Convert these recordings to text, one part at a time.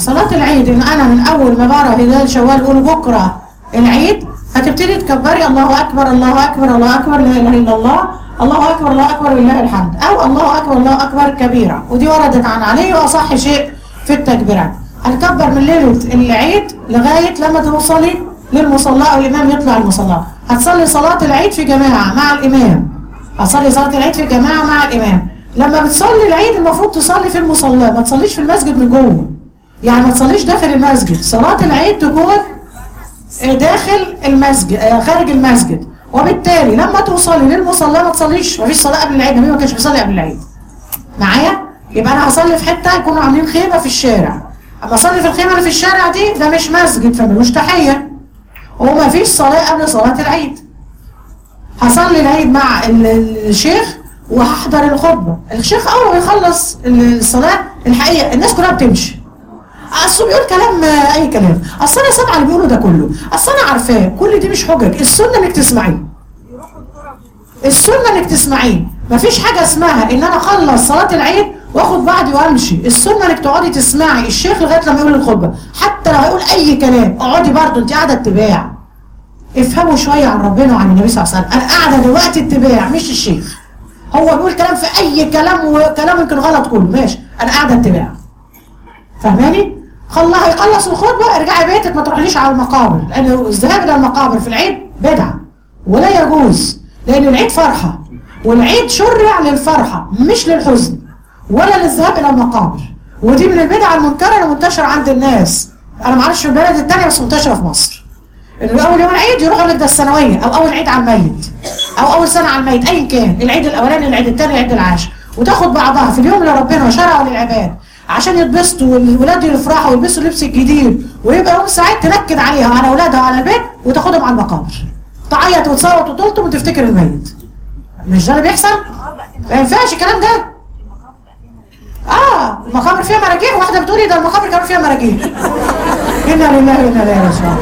صلاة العيد ان انا من اول ما برى هلال شوال اقول بكره العيد هتبتدي تكبري الله اكبر الله اكبر الله اكبر لا اله الا الله الله اكبر الله اكبر لله الحمد او الله اكبر الله اكبر كبيرة ودي وردت عن علي واصح شيء في التكبيرات هنكبر من ليلة العيد لغاية لما توصلي للمصلى او الامام يطلع المصلى هتصلي صلاة العيد في جماعة مع الامام هتصلي صلاة العيد في جماعة مع الامام لما بتصلي العيد المفروض تصلي في المصلى ما تصليش في المسجد من جوه يعني ما تصليش داخل المسجد صلاة العيد تكون داخل المسجد آه، خارج المسجد وبالتالي لما توصلي للمصلى ما تصليش ما فيش صلاة قبل العيد النبي ما كانش بيصلي قبل العيد معايا يبقى انا هصلي في حته يكونوا عاملين خيمه في الشارع اما اصلي في الخيمه اللي في الشارع دي ده مش مسجد فملوش تحيه وما فيش صلاه قبل صلاه العيد هصلي العيد مع ال- ال- الشيخ وهحضر الخطبه الشيخ اول ما يخلص الصلاه الحقيقه الناس كلها بتمشي اصل بيقول كلام آه، اي كلام اصل انا سامعه اللي بيقوله ده كله اصل انا عارفاه كل دي مش حجج السنه انك تسمعيه السنه انك تسمعيه مفيش حاجه اسمها ان انا اخلص صلاه العيد واخد بعضي وامشي السنه انك تقعدي تسمعي الشيخ لغايه لما يقول الخطبه حتى لو هيقول اي كلام اقعدي برضه انت قاعده اتباع افهموا شويه عن ربنا وعن النبي صلى الله عليه وسلم انا قاعده دلوقتي اتباع مش الشيخ هو بيقول كلام في اي كلام وكلام يمكن غلط كله ماشي انا قاعده اتباع فاهماني؟ خلها يخلص الخطبه ارجعي بيتك ما تروحليش على المقابر لان الذهاب الى المقابر في العيد بدعه ولا يجوز لان العيد فرحه والعيد شرع للفرحه مش للحزن ولا للذهاب الى المقابر ودي من البدع المنكره المنتشره عند الناس انا ما اعرفش في البلد الثانيه بس منتشره في مصر انه اول يوم العيد يروح يقول لك ده الثانويه او اول عيد على الميت او اول سنه على الميت ايا كان العيد الاولاني العيد الثاني العيد العاشر وتاخد بعضها في اليوم اللي ربنا شرعه للعباد عشان يتبسطوا والولاد يفرحوا ويلبسوا اللبس الجديد ويبقى يوم سعيد تنكد عليها وعلى اولادها وعلى البيت وتاخدهم على المقابر تعيط وتصوت وتلطم وتفتكر الميت مش ده اللي بيحصل؟ ما ينفعش الكلام ده اه المقابر فيها مراجيح واحده بتقولي ده المقابر كانوا فيها مراجيح انا لله وانا اليه راجعون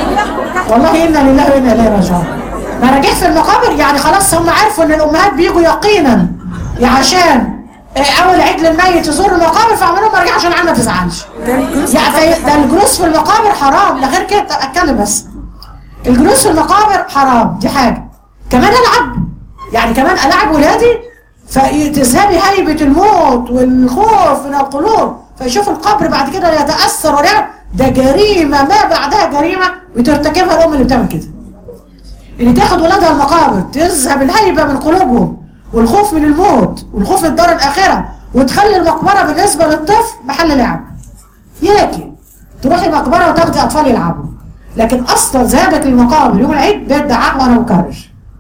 والله انا لله وانا اليه راجعون مراجيح في المقابر يعني خلاص هم عرفوا ان الامهات بيجوا يقينا يا عشان آه، اول عيد للميت يزور المقابر فعملوا مراجيح عشان العيال ما تزعلش يعني في- ده الجلوس في المقابر حرام لا غير كده طب اتكلم بس الجلوس في المقابر حرام دي حاجه كمان العب يعني كمان العب ولادي فتذهبي هيبه الموت والخوف من القلوب فيشوف القبر بعد كده يتاثر ولا ده جريمه ما بعدها جريمه بترتكبها الام اللي بتعمل كده اللي تاخد ولادها المقابر تذهب الهيبه من قلوبهم والخوف من الموت والخوف من الدار الاخره وتخلي المقبره بالنسبه للطفل محل لعب ياكي تروحي مقبره وتاخدي اطفال يلعبوا لكن اصلا ذهابك للمقابر يوم العيد ده ادعاء وانا مكرر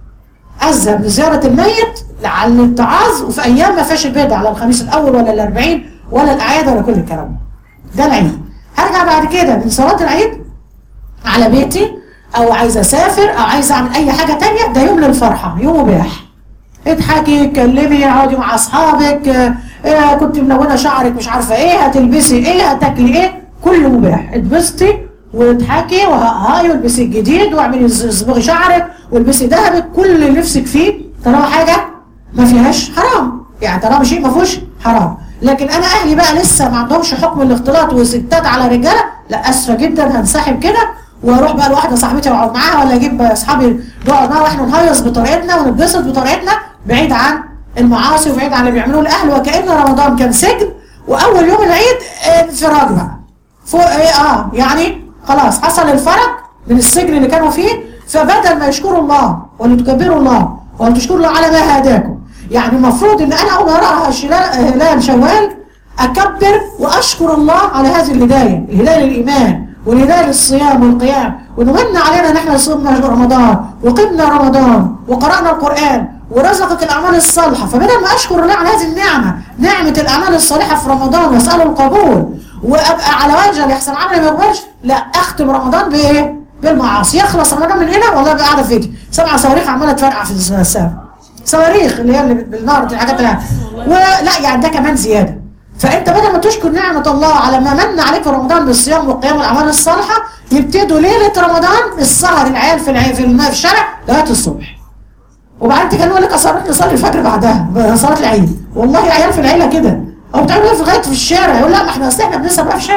اذهب لزياره الميت لعل التعاظ وفي ايام ما فيهاش البدع على الخميس الاول ولا الاربعين ولا الاعياد ولا كل الكلام ده ده العيد هرجع بعد كده من صلاه العيد على بيتي او عايزه اسافر او عايزه اعمل اي حاجه تانية ده يوم للفرحه يوم مباح اضحكي اتكلمي اقعدي مع اصحابك آه، آه، كنت ملونه شعرك مش عارفه ايه هتلبسي ايه هتاكلي ايه كله مباح اتبسطي واضحكي وهاي والبسي الجديد واعملي ز- صبغي شعرك والبسي ذهبك كل اللي نفسك فيه طالما حاجه ما فيهاش حرام يعني طالما شيء ما فيهوش حرام لكن انا اهلي بقى لسه ما عندهمش حكم الاختلاط وستات على رجاله لا اسفه جدا هنسحب كده واروح بقى لواحده صاحبتي واقعد معاها ولا اجيب اصحابي نقعد معاها واحنا نهيص بطريقتنا ونتبسط بطريقتنا بعيد عن المعاصي وبعيد عن اللي بيعملوه الاهل وكأن رمضان كان سجن واول يوم العيد انفراج بقى فوق ايه اه يعني خلاص حصل الفرج من السجن اللي كانوا فيه فبدل ما يشكروا الله ولتكبروا الله ولتشكروا الله على ما هداكم يعني المفروض ان انا اول ما اقرا هلال هلال شوال اكبر واشكر الله على هذه الهدايه هلال الايمان والهدايه للصيام والقيام ونمن علينا ان احنا صمنا رمضان وقمنا رمضان وقرانا القران ورزقك الاعمال الصالحه فبدل ما اشكر الله على هذه النعمه نعمه الاعمال الصالحه في رمضان واساله القبول وابقى على وجه يحصل عملي ما يقبلش لا اختم رمضان بايه؟ بالمعاصي يخلص رمضان من هنا والله بقى قاعده في بيتي سبع صواريخ عماله تفرقع في السماء صواريخ اللي هي اللي بالنار دي الحاجات اللي ولا يعني ده كمان زياده فانت بدل ما تشكر نعمه الله على ما من عليك في رمضان بالصيام والقيام والاعمال الصالحه يبتدوا ليله رمضان السهر العيال في العيال في الم- في الشارع لغايه الصبح وبعدين كان يقول لك اصل نروح نصلي الفجر بعدها صلاه العيد والله عيال في العيله كده او بتعملوا ايه في غايه في الشارع يقول لا ما احنا اصل احنا بنسهر بقى في الشارع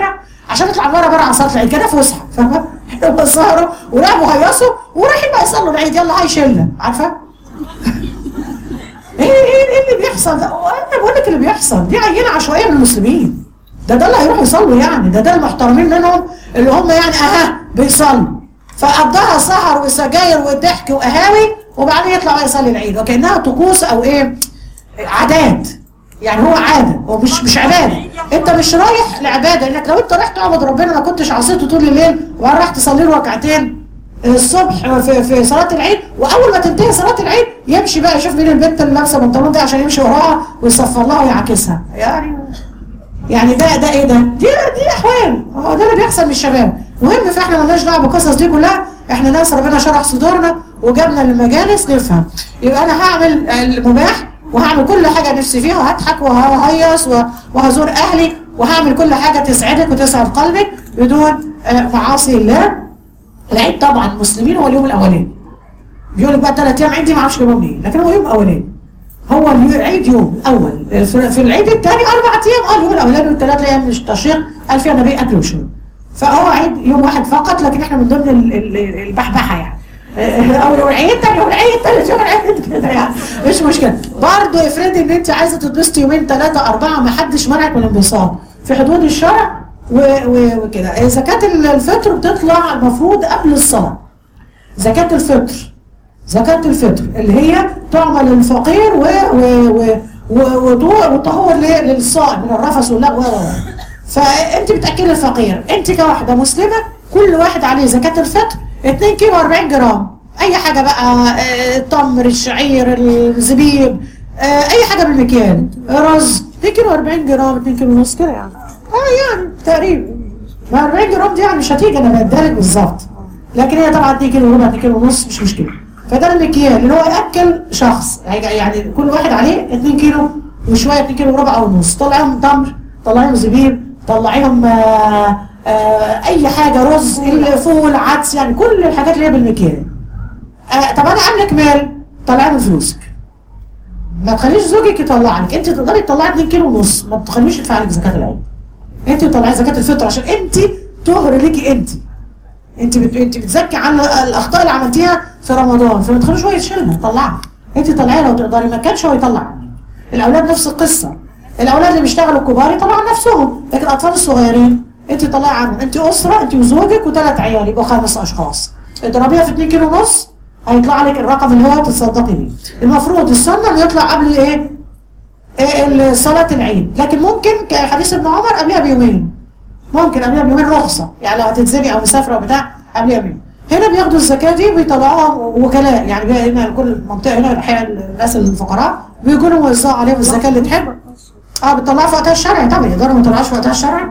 عشان يطلع بره بره على صلاه العيد كده فسحه فاهمه؟ هم سهروا ولعبوا هيصوا ورايحين بقى يصلوا العيد يلا هاي شله عارفه؟ ايه ايه ايه اللي بيحصل ده؟ انا بقول لك اللي بيحصل دي عينه عشوائيه من المسلمين ده ده اللي هيروحوا يصلوا يعني ده ده المحترمين منهم اللي هم يعني اها بيصلوا فقضاها سهر وسجاير وضحك وقهاوي وبعدين يطلع بقى يصلي العيد وكانها طقوس او ايه عادات يعني هو عاده هو مش مش عباده انت مش رايح لعباده انك لو انت رايح تعبد ربنا ما كنتش عصيته طول الليل وبعدين رايح تصلي له ركعتين الصبح في, في صلاه العيد واول ما تنتهي صلاه العيد يمشي بقى يشوف مين البنت اللي لابسه بنطلون ده عشان يمشي وراها ويصفر لها ويعاكسها يعني يعني ده ده ايه ده؟ دي دي احوال هو ده اللي بيحصل من الشباب مهم فاحنا مالناش دعوه بالقصص دي كلها احنا ناس ربنا شرح صدورنا وجابنا للمجالس نفهم يبقى انا هعمل المباح وهعمل كل حاجه نفسي فيها وهضحك وههيص وهزور اهلي وهعمل كل حاجه تسعدك وتسعد قلبك بدون معاصي الله العيد طبعا المسلمين هو اليوم الاولاني بيقول لك بقى ثلاث ايام عيد دي ما اعرفش جابهم منين لكن هو يوم اولاني هو العيد يوم الاول في العيد الثاني اربع ايام اه اليوم الاولاني والثلاث ايام مش تشريق قال فيها النبي اكل وشرب فهو عيد يوم واحد فقط لكن احنا من ضمن البحبحه يعني اول يوم العيد ثاني يوم العيد ثالث يوم العيد كده يعني مش مشكله برضه افرضي ان انت عايزه تتبسطي يومين ثلاثه اربعه ما حدش منعك من الانبساط في حدود الشرع وكده زكاه الفطر بتطلع المفروض قبل الصلاه زكاه الفطر زكاة الفطر اللي هي تعمل للفقير و و و وطهور للصائم من الرفث واللغو فانت بتاكلي الفقير انت كواحده مسلمه كل واحد عليه زكاه الفطر 2 كيلو 40 جرام اي حاجه بقى التمر الشعير الزبيب اي حاجه بالمكيال رز 2 كيلو 40 جرام 2 كيلو ونص كده يعني اه يعني تقريبا ما 40 جرام دي يعني مش هتيجي انا بديها لك بالظبط لكن هي طبعا 2 كيلو وربع 2 كيلو ونص مش مشكله فده المكيال اللي هو ياكل شخص يعني كل واحد عليه 2 كيلو وشويه 2 كيلو وربع او نص طلعيهم تمر طلعيهم زبيب طلعيهم آآ آآ اي حاجه رز فول عدس يعني كل الحاجات اللي هي بالمكيال طب انا عاملك مال طلعي من فلوسك ما تخليش زوجك يطلع لك انت تقدري تطلعي 2 كيلو ونص ما تخليش يدفع لك زكاه العيد انت تطلعي زكاه الفطر عشان انت طهر ليكي انت انت بت... انت بتزكي عن الاخطاء اللي عملتيها في رمضان فما تخلوش هو يشيلها طلعها انت طلعيها لو تقدري ما كانش هو يطلع الاولاد نفس القصه الاولاد اللي بيشتغلوا الكبار يطلعوا عن نفسهم لكن الاطفال الصغيرين انت طلعي عنهم انت اسره انت وزوجك وثلاث عيال يبقوا خمس اشخاص اضربيها في 2 كيلو ونص هيطلع لك الرقم اللي هو تصدقي بيه المفروض السنه انه يطلع قبل ايه, ايه صلاه العيد لكن ممكن كحديث ابن عمر قبلها بيومين ممكن قبلها بيومين رخصه يعني لو هتنزلي او مسافره او بتاع قبلها بيومين هنا بياخدوا الزكاه دي وبيطلعوها وكلاء يعني هنا كل منطقه هنا الحقيقه الناس الفقراء بيكونوا موزعوا عليهم الزكاه اللي تحب اه بتطلعها في وقتها الشرعي طبعا يقدروا ما يطلعوش في وقتها الشرعي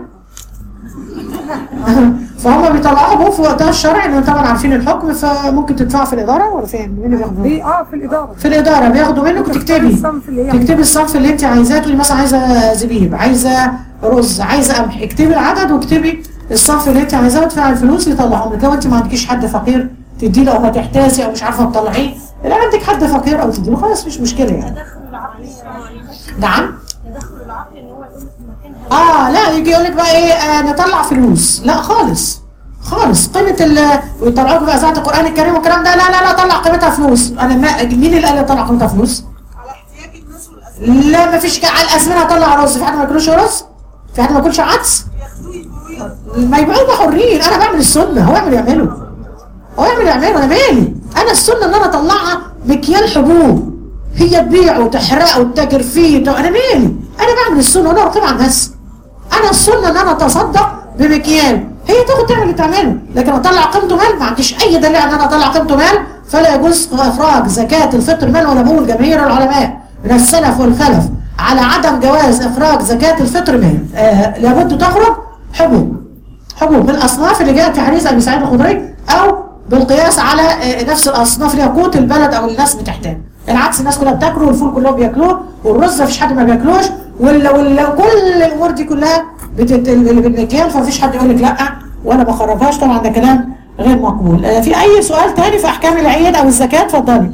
فهم بيطلعوها في وقتها الشرعي لان طبعا عارفين الحكم فممكن تدفعوا في الاداره ولا فين؟ مين اللي بياخدوا؟ في اه في الاداره في الاداره بياخدوا منك وتكتبي الصنف اللي هي تكتبي الصنف اللي انت عايزاه تقولي مثلا عايزه زبيب عايزه رز عايزه قمح اكتبي العدد واكتبي الصنف اللي انت عايزاه وتدفعي الفلوس يطلعهم لك لو انت ما عندكيش حد فقير تدي له او هتحتاسي او مش عارفه تطلعيه لا عندك حد فقير او تدي له خلاص مش مشكله يعني نعم تدخل العقل ان هو يقول في مكانها اه لا يجي يقول لك بقى ايه آه نطلع فلوس لا خالص خالص قيمة ال ويطلعوك بقى اذاعة القرآن الكريم والكلام ده لا لا لا طلع قيمتها فلوس انا ما مين اللي قال لي طلع قيمتها فلوس؟ على احتياج الناس والاسئله لا ما فيش على الازمنه هطلع رز في حد ما ياكلوش رز؟ في حد ما ياكلش عدس؟ ياخدوه يبقوا ما يبقوا هم حرين انا بعمل السنه هو يعمل يعمله هو يعمل يعمله انا مالي انا السنه ان انا اطلعها مكيال حبوب هي تبيعه وتحرقه وتتاجر فيه طب انا مالي انا بعمل السنه وانا راقب على الناس انا السنه ان انا اتصدق بمكيال هي تاخد تعمل اللي تعمله لكن اطلع قيمته مال ما عنديش اي دليل ان انا اطلع قيمته مال فلا يجوز اخراج زكاه الفطر مال ولا بقول جماهير العلماء من السلف والخلف على عدم جواز اخراج زكاه الفطر مال آه لابد تخرج حبوب حبوب من الاصناف اللي جاءت في حديث ابي سعيد الخدري او بالقياس على آه، نفس الاصناف اللي هي قوت البلد او الناس بتحتاج العدس الناس كلها بتاكله والفول كلهم بياكلوه والرز مفيش حد ما بياكلوش وال وال كل الامور دي كلها بتت... اللي بالمكيال فمفيش حد يقول لك لا وانا ما خرجهاش طبعا ده كلام غير مقبول آه، في اي سؤال تاني في احكام العيد او الزكاه اتفضلي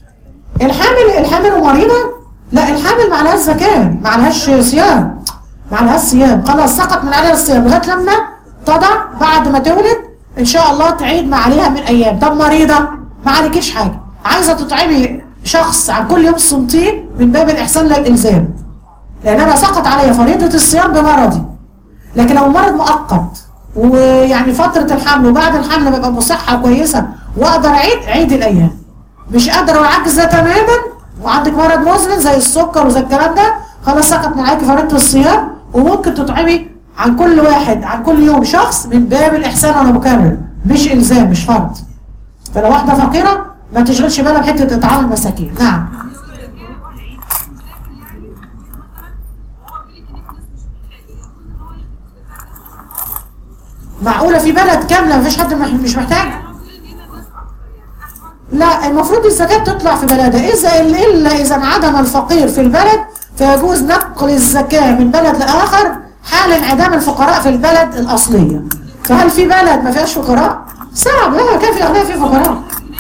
الحامل الحامل ومريضه لا الحامل ما عليهاش زكاه ما عليهاش صيام ما عليهاش صيام خلاص سقط من عليها الصيام لغايه لما تضع بعد ما تولد ان شاء الله تعيد ما عليها من ايام طب مريضه ما عليكيش حاجه عايزه تطعمي شخص عن كل يوم صمتين من باب الاحسان لا الالزام لان انا سقط عليا فريضه الصيام بمرضي لكن لو مرض مؤقت ويعني فتره الحمل وبعد الحمل ببقى مصحه كويسه واقدر اعيد عيد الايام مش قادره وعاجزه تماما وعندك مرض مزمن زي السكر وزي الكلام ده خلاص سقط من عليك فريضه الصيام وممكن تطعمي عن كل واحد عن كل يوم شخص من باب الاحسان وانا مكرر مش الزام مش فرض فلو واحده فقيره ما تشغلش بالها بحته اطعام المساكين نعم معقوله في بلد كامله مفيش حد مح- مش محتاج لا المفروض الزكاة تطلع في بلدها إذا إلا إذا انعدم الفقير في البلد فيجوز نقل الزكاة من بلد لآخر حال انعدام الفقراء في البلد الأصلية فهل في بلد ما فيهاش فقراء؟ صعب لا كان في أغنياء في فقراء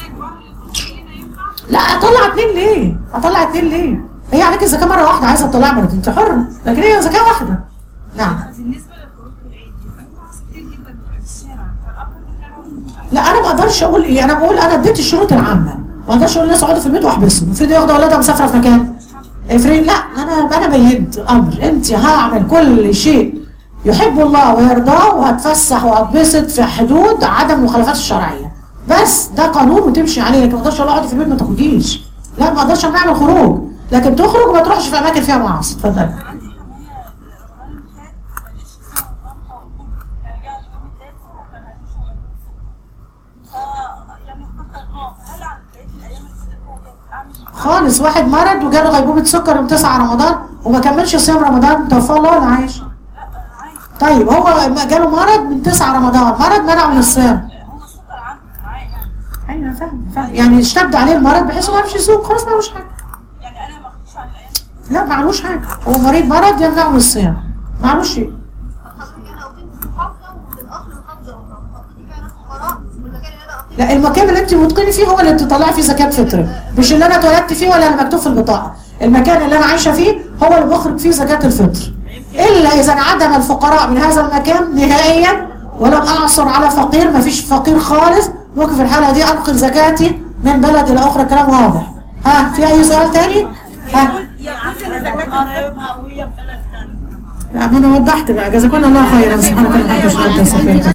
لا أطلع اتنين ليه؟ أطلع اتنين ليه؟ هي عليك الزكاة مرة واحدة عايزة تطلع مرتين أنت حر لكن هي زكاة واحدة نعم بالنسبه للخروج في العيد بيبقى ناس كتير جدا في الشارع فالاب بتاعهم لا انا ما اقدرش اقول ايه انا بقول انا اديت الشروط العامه ما اقدرش اقول الناس اقعدوا في البيت واحبسهم افرض واخده اولادها مسافره في مكان افرض لا انا انا بينت امر انت هعمل كل شيء يحب الله ويرضاه وهتفسح وهتبسط في حدود عدم المخالفات الشرعيه بس ده قانون وتمشي عليه لكن ما اقدرش اقول اقعدي في البيت ما تخرجيش لا ما اقدرش نعمل خروج لكن تخرج وما تروحش في اماكن فيها معاصي اتفضل عندي حمايه رمضان اللي فات معلش السنه الرابعه رجعت يوم التاسع وكان هيمشي يعني فكر اه هل على بقيه الايام الصيفيه اعمل خالص واحد مرض وجاله غيبوبه سكر يوم 9 رمضان وما كملش صيام رمضان توفى الله ولا عايش طيب هو جاله مرض من 9 رمضان مرض منعه من الصيام هو السكر عنده معايا يعني ايوه فاهم فاهم يعني اشتد عليه المرض بحيث انه ما يمشي يسوق خلاص ما معلوش حاجه يعني انا ما اخدش على الايام لا ما معلوش حاجه هو مريض مرض يمنعه من الصيام ما معلوش شيء لا المكان اللي انت متقني فيه هو اللي تطلعي فيه زكاه فطر مش اللي انا اتولدت فيه ولا اللي مكتوب في البطاقه المكان اللي انا عايشه فيه هو اللي بخرج فيه زكاه الفطر الا اذا انعدم الفقراء من هذا المكان نهائيا ولم اعثر على فقير ما فيش فقير خالص ممكن في الحاله دي انقل زكاتي من بلد الى اخرى كلام واضح ها في اي سؤال تاني ها يكون قرايبها وهي في بلد ثاني لا ما انا وضحت بقى جزاكم الله خيرا سبحانك اللهم وبحمدك